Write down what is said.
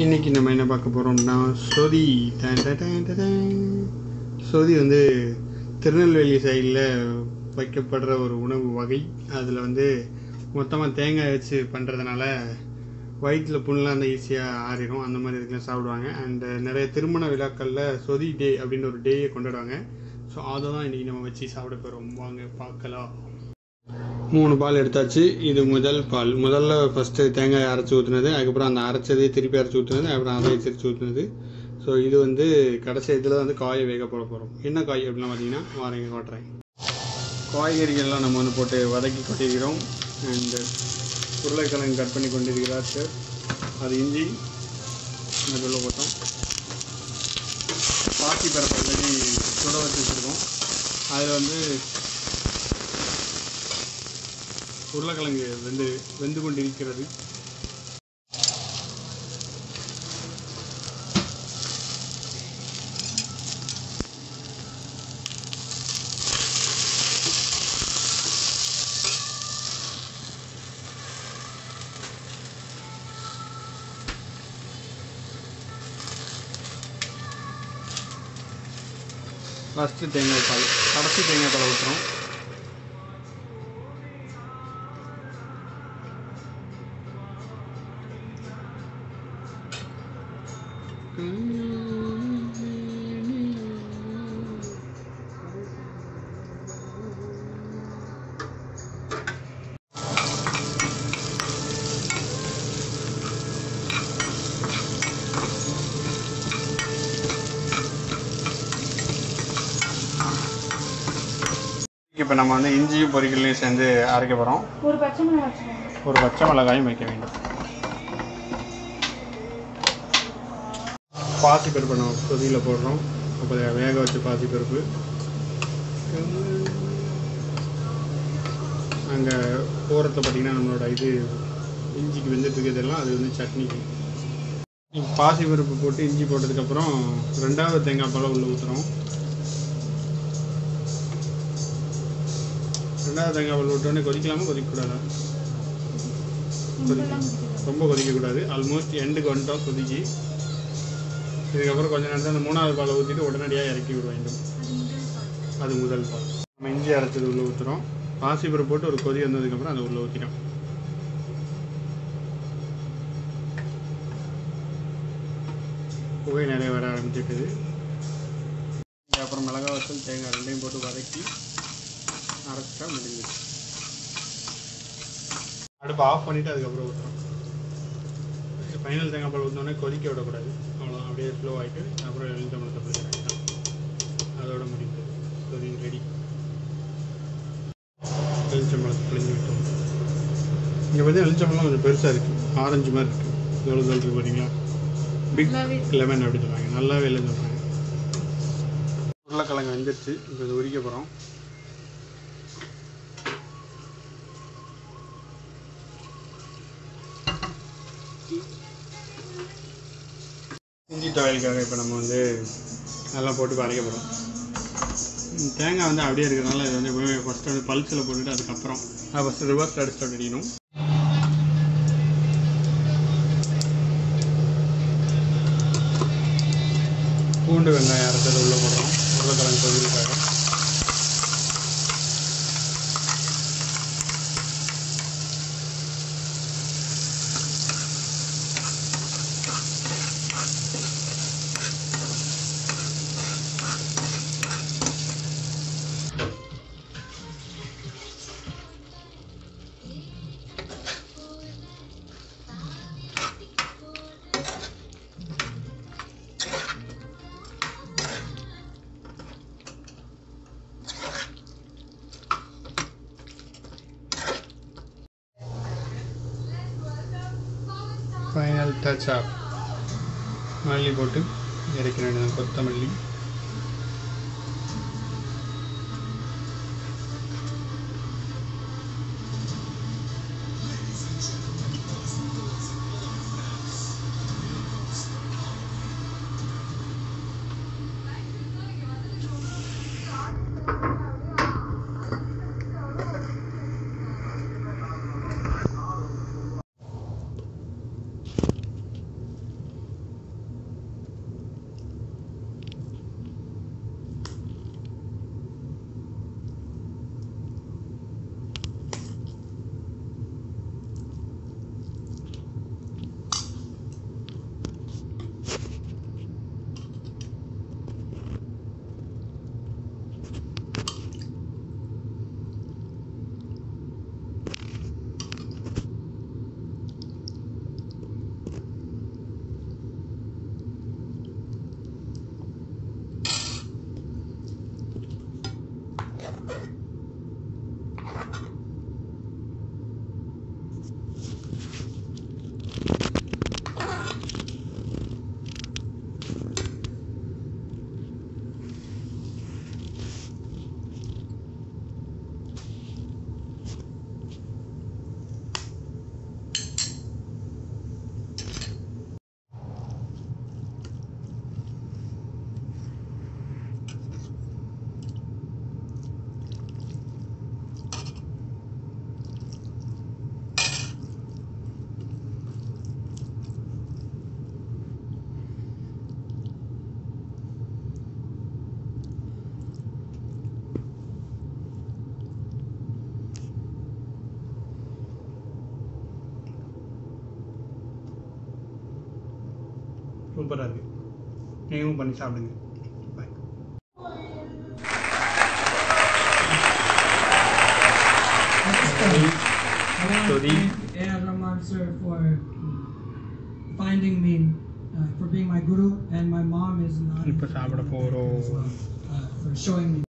இன்னைக்கு நம்ம என்ன பார்க்க போகிறோம்னா சொதி டன் டன் டன் டன் டன். சொதி வந்து திருநெல்வேலி சைடில் வைக்கப்படுற ஒரு உணவு வகை அதில் வந்து மொத்தமாக தேங்காய் வச்சு பண்ணுறதுனால வயிற்றில் புண்ணெலாம் வந்து ஈஸியாக ஆறிடும் அந்த மாதிரி இதுக்கெல்லாம் சாப்பிடுவாங்க அண்ட் நிறைய திருமண விழாக்களில் சொதி டே அப்படின்னு ஒரு டேயை கொண்டாடுவாங்க ஸோ அதை தான் இன்றைக்கி நம்ம வச்சு சாப்பிட போகிறோம் வாங்க பார்க்கலாம் மூணு பால் எடுத்தாச்சு இது முதல் பால் முதல்ல ஃபஸ்ட்டு தேங்காய் அரைச்சி ஊற்றுனது அதுக்கப்புறம் அந்த அரைச்சதே திருப்பி அரைச்சி ஊற்றுனது அப்புறம் அதை திருச்சி ஊற்றுனது ஸோ இது வந்து கடைசி இதில் வந்து காயை வேக போட போகிறோம் என்ன காய் அப்படின்னா பார்த்தீங்கன்னா வாரங்க காட்டுறேன் காய்கறிகள்லாம் நம்ம வந்து போட்டு வதக்கி கொட்டிருக்கிறோம் அண்டு உருளைக்கிழங்கு கட் பண்ணி கொண்டிருக்கிறார் சார் அது இஞ்சி நடுவில் போட்டோம் பாசி பரப்பு ஆல்ரெடி சுட வச்சு வச்சுருக்கோம் அதில் வந்து உருளைக்கிழங்கு வெந்து வெந்து கொண்டிருக்கிறது ஃபஸ்ட்டு தேங்காய் பால் கடைசி தேங்காய் பால் ஊற்றுறோம் இப்போ நம்ம வந்து இஞ்சியும் பொரிக்கலையும் சேர்ந்து அரைக்க போகிறோம் ஒரு பச்சை மிளகாய் வச்சுக்கோங்க ஒரு பச்சை மிளகாயும் வைக்க வேண்டும் பாசி பருப்பு நம்ம கொதியில் போடுறோம் அப்போ வேக வச்ச பாசி பருப்பு அங்கே ஓரத்தில் பார்த்தீங்கன்னா நம்மளோட இது இஞ்சிக்கு வெந்துட்டு இதெல்லாம் அது வந்து சட்னிக்கு இப்போ பாசி பருப்பு போட்டு இஞ்சி போட்டதுக்கப்புறம் ரெண்டாவது தேங்காய் பழம் உள்ள ஊற்றுறோம் ரெண்டாவது தேங்காய் பழம் விட்டோடனே கொதிக்கலாமா கொதிக்கக்கூடாதா இங்கெல்லாம் குடிக்கிறது. ரொம்ப கொதிக்கக்கூடாது ஆல்மோஸ்ட் எண்டுக்கு வந்துட்டோம் கொதிக்கி இதுக்கப்புறம் கொஞ்ச நேரத்தில் அந்த மூணாவது பாலை ஊற்றிட்டு உடனடியாக இறக்கி விட வேண்டும் அது முதல் அது முதல் பால். பால் நம்ம இஞ்சி அரைச்சது உள்ளே ஊற்றுறோம் பாசிப்பருப்பு போட்டு ஒரு கொதி வந்ததுக்கப்புறம் அதை உள்ளே ஊற்றிடும் புகை நிறைய வர ஆரம்பிச்சிட்டுது அப்புறம் மிளகாய் வத்தல் தேங்காய் ரெண்டையும் போட்டு வதக்கி அரைச்சிட்டா முடிஞ்சிச்சு அடுப்பு ஆஃப் பண்ணிவிட்டு அதுக்கப்புறம் ஊற்றுறோம் ஃபைனல் தேங்காய் பால் ஊற்றினோடனே கொதிக்க விடக்கூடாது அவ்வளோ அப்படியே ஸ்லோ ஆகிட்டு அப்புறம் எலுமிச்சம்பழத்தை பிடிக்கிறாங்க அதோட முடிந்தது கொதி ரெடி எலுமிச்சம்பழத்தை பிழிஞ்சு விட்டோம் இங்கே பார்த்தீங்கன்னா எலுமிச்சம்பழம் கொஞ்சம் பெருசாக இருக்குது ஆரஞ்சு மாதிரி இருக்குது எவ்வளோ தோல் இருக்குது பார்த்தீங்களா பிக் நல்லாவே லெமன் அப்படி சொல்லுவாங்க நல்லாவே இல்லைன்னு சொல்கிறாங்க உருளைக்கிழங்கு வெந்துருச்சு இப்போ இது உரிக்க போகிறோம் இஞ்சி துவையலுக்காக இப்போ நம்ம வந்து நல்லா போட்டு அரைக்க போகிறோம் தேங்காய் வந்து அப்படியே இருக்கிறதுனால இது வந்து ஃபஸ்ட்டு வந்து பல்ஸில் போட்டுட்டு அதுக்கப்புறம் அதை ஃபஸ்ட்டு ரிவர்ஸ் அடிச்சு அடிக்கணும் பூண்டு வெங்காயம் அரைச்சது உள்ளே போடுறோம் உருளைக்கிழங்கு பொரியலுக்காக ஃபைனல் டச் அப் மல்லி போட்டு இறக்க வேண்டியது கொத்தமல்லி சூப்பராக இருக்குது நீங்களும் பண்ணி சாப்பிடுங்க பாய் I want to Sorry. thank A.R. Rahman sir for finding me, uh, for being my guru, and my mom is not இப்போ சாப்பிட போகிறோம் as well, uh, for showing me